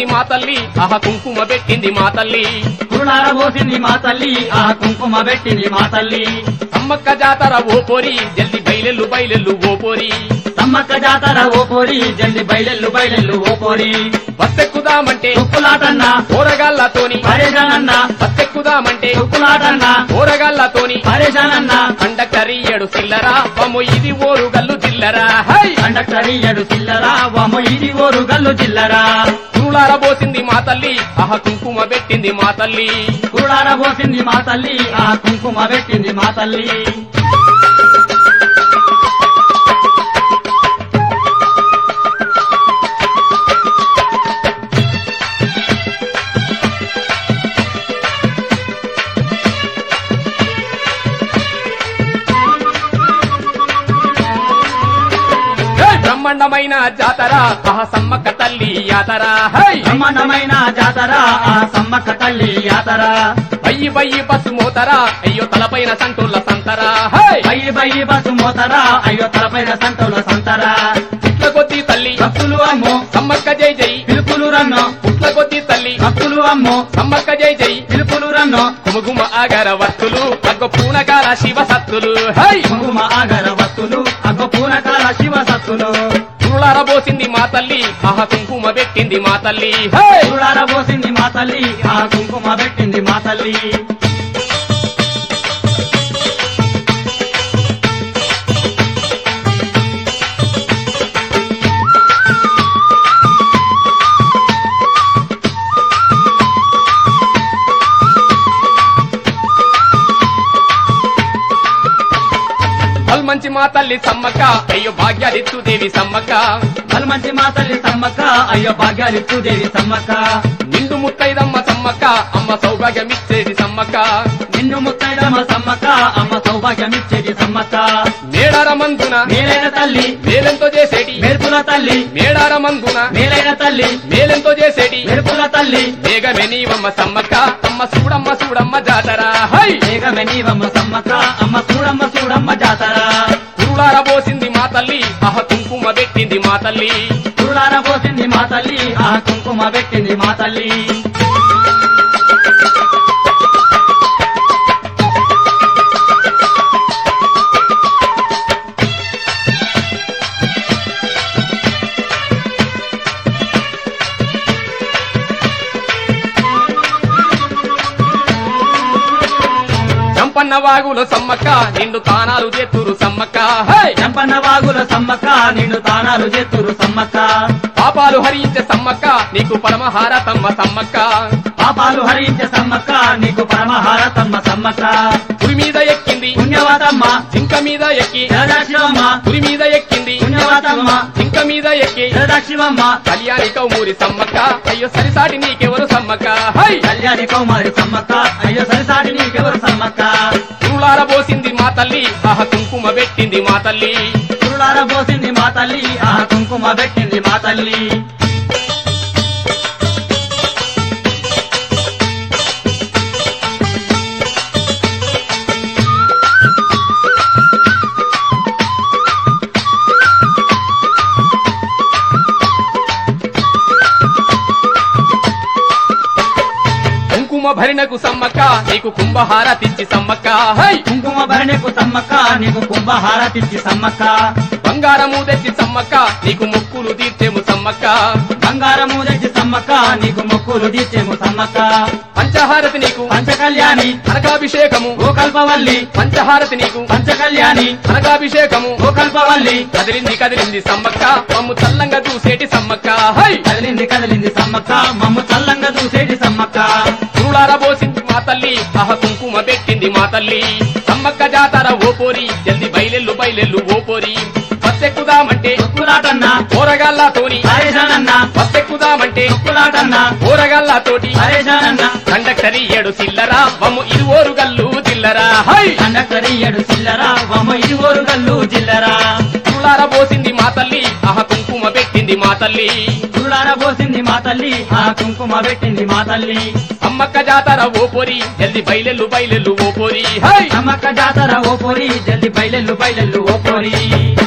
పోసింది మా తల్లి ఆహ కుంకుమ పెట్టింది మా తల్లి కురులార పోసింది మా తల్లి ఆ కుంకుమ పెట్టింది మా తల్లి సమ్మక్క జాతర ఓ పోరి జల్ది బయలెల్లు బయలెల్లు ఓ పోరి సమ్మక్క జాతర ఓ పోరి జల్ది బయలెల్లు బయలెల్లు ఓ పోరి బస్సెక్కుదామంటే ఉప్పులాటన్నా కూరగాళ్ళతోని పరేషానన్నా బస్సెక్కుదామంటే ఉప్పులాటన్నా కూరగాళ్ళతోని పరేషానన్నా కండక్టర్ ఇయ్యడు సిల్లరా బొమ్మ ఇది ఓరు గల్లు జిల్లరా హై కండక్టర్ ఇయ్యడు చిల్లరా వమ్మ ఇది ఓరు గల్లు చిల్లరా కురులార పోసింది మా తల్లి ఆహ కుంకుమ పెట్టింది మా తల్లి కురులార పోసింది మా తల్లి ఆ కుంకుమ పెట్టింది మా తల్లి హే! బ్రహ్మాండమైన జాతర ఆహ సమ్మక్క తల్లి యాతర హై బ్రహ్మాండమైన జాతర ఆ సమ్మక్క తల్లి యాతర బయ్యి బయ్యి బస్సు మోతరా అయ్యో తలపైన సంటుల్ల సంతరా హై బయ్యి బయ్యి బస్సు మోతరా అయ్యో తలపైన సంతోల సంతరా పుట్ల కొద్ది తల్లి భక్తులు అమ్మో సమ్మక్క జై జై పిలుపులు రన్నో పుట్ల కొద్ది తల్లి భక్తులు అమ్మో సమ్మక్క జై జై పిలుపులు రన్నో కుముగుమ ఆగర వత్తులు అగ్గ పూనకాల శివ సత్తులు హై కుంకుమ ఆగర వత్తులు అగ్గ పూనకాల శివ సత్తులు కురులార పోసింది మా తల్లి ఆహ కుంకుమ పెట్టింది మా తల్లి హై కురులార పోసింది మా తల్లి ఆ కుంకుమ పెట్టింది మా తల్లి మంచి మా తల్లి సమ్మక్క అయ్యో భాగ్యాదిత్తు దేవి సమ్మక్క మంచి మా తల్లి సమ్మక్క అయ్యో భాగ్యాలిత్తు దేవి సమ్మక్క నిండు ముత్తైదమ్మ సమ్మక్క అమ్మ సౌభాగ్యమిచ్చేది సమ్మక్క నిన్ను ముత్తైదమ్మ సమ్మక్క అమ్మ సౌభాగ్యమిచ్చేది సమ్మక్క మేడార మందున మేలైన తల్లి మేలెంతో చేసేటి మెరుపుల తల్లి మేడార మందున మేలైన తల్లి మేలెంతో చేసేటి మెరుపుల తల్లి మేఘమే నీవమ్మ సమ్మక్క అమ్మ చూడమ్మ చూడమ్మ జాతర హై మేఘమే నీవమ్మ సమ్మక్క అమ్మ చూడమ్మ చూడమ్మ జాతర కురులార పోసింది మా తల్లి ఆహ కుంకుమ పెట్టింది మా తల్లి కురులార పోసింది మా తల్లి ఆ కుంకుమ పెట్టింది మా తల్లి చంపన్న వాగులో సమ్మక్క నిండు తానాలు చేతురు సమ్మక్క హై చెంపన్న వాగుల సమ్మక్క నిన్ను తానాలు చేతురు సమ్మక్క పాపాలు హరించే సమ్మక్క నీకు పరమహారతమ్మ సమ్మక్క పాపాలు హరించే సమ్మక్క నీకు పరమహారతమ్మ సమ్మక్క పురి మీద ఎక్కింది పుణ్యవతమ్మ జింక మీద ఎక్కి జగదాక్షివమ్మ పురి మీద ఎక్కింది పుణ్యవతమ్మ జింక మీద ఎక్కి జగదాక్షివమ్మ కళ్యాణి కౌమూరి సమ్మక్క అయ్యో సరిసాటి నీకెవరు సమ్మక్క హై కళ్యాణి కౌమారి సమ్మక్క అయ్యో సరిసాటి నీకెవరు సమ్మక్క కురులార పోసింది మా తల్లి ఆహ కుంకుమ పెట్టింది మా తల్లి కురులార పోసింది మా తల్లి ఆ కుంకుమ పెట్టింది మా తల్లి కుంకుమ భరినకు సమ్మక్క నీకు కుంభహారతిచ్చి సమ్మక్క హై కుంకుమ భరణికు సమ్మక్క నీకు కుంభహారతిచ్చి సమ్మక్క బంగారము తెచ్చి సమ్మక్క నీకు మొక్కులు తీర్చేము సమ్మక్క బంగారము తెచ్చి సమ్మక్క నీకు మొక్కులు తీర్చేము సమ్మక్క పంచహారతి నీకు పంచకళ్యాణి కనకాభిషేకము ఓ కల్పవల్లి పంచహారతి నీకు పంచకళ్యాణి కనకాభిషేకము ఓ కల్పవల్లి కదిలింది కదిలింది సమ్మక్క మమ్ము చల్లంగా చూసేటి సమ్మక్క హై కదిలింది కదిలింది సమ్మక్క మమ్ము చల్లంగా చూసేటి సమ్మక్క కురులార పోసింది మా తల్లి ఆహ కుంకుమ పెట్టింది మా తల్లి సమ్మక్క జాతర ఓ పోరి జల్ది బయలెల్లు బయలెల్లు ఓ పోరి బస్సెక్కుదామంటే ఉక్కులాటన్నా కూరగాళ్ళతోని పరేషానన్నా బస్సెక్కుదామంటే ఉక్కులాటన్నా కూరగాళ్ళతోటి పరేషానన్నా కండక్టర్ ఏడు సిల్లరా బొమ్ము ఇది ఓరు గల్లు జిల్లరా హై కండక్టర్ ఇయ్యడు చిల్లరా బొమ్మ ఇరుగోరు గల్లు చిల్లరా కురులార పోసింది మా తల్లి ఆహ కుంకుమ పెట్టింది మా తల్లి కురులార పోసింది మా తల్లి ఆ కుంకుమ పెట్టింది మా తల్లి సమ్మక్క జాతర ఓ పోరి జల్ది బయలెల్లు బయలెల్లు ఓ పోరి హై నమ్మక్క జాతర ఓ పోరి జల్ది బయలెల్లు బయలెల్లు ఓ పోరి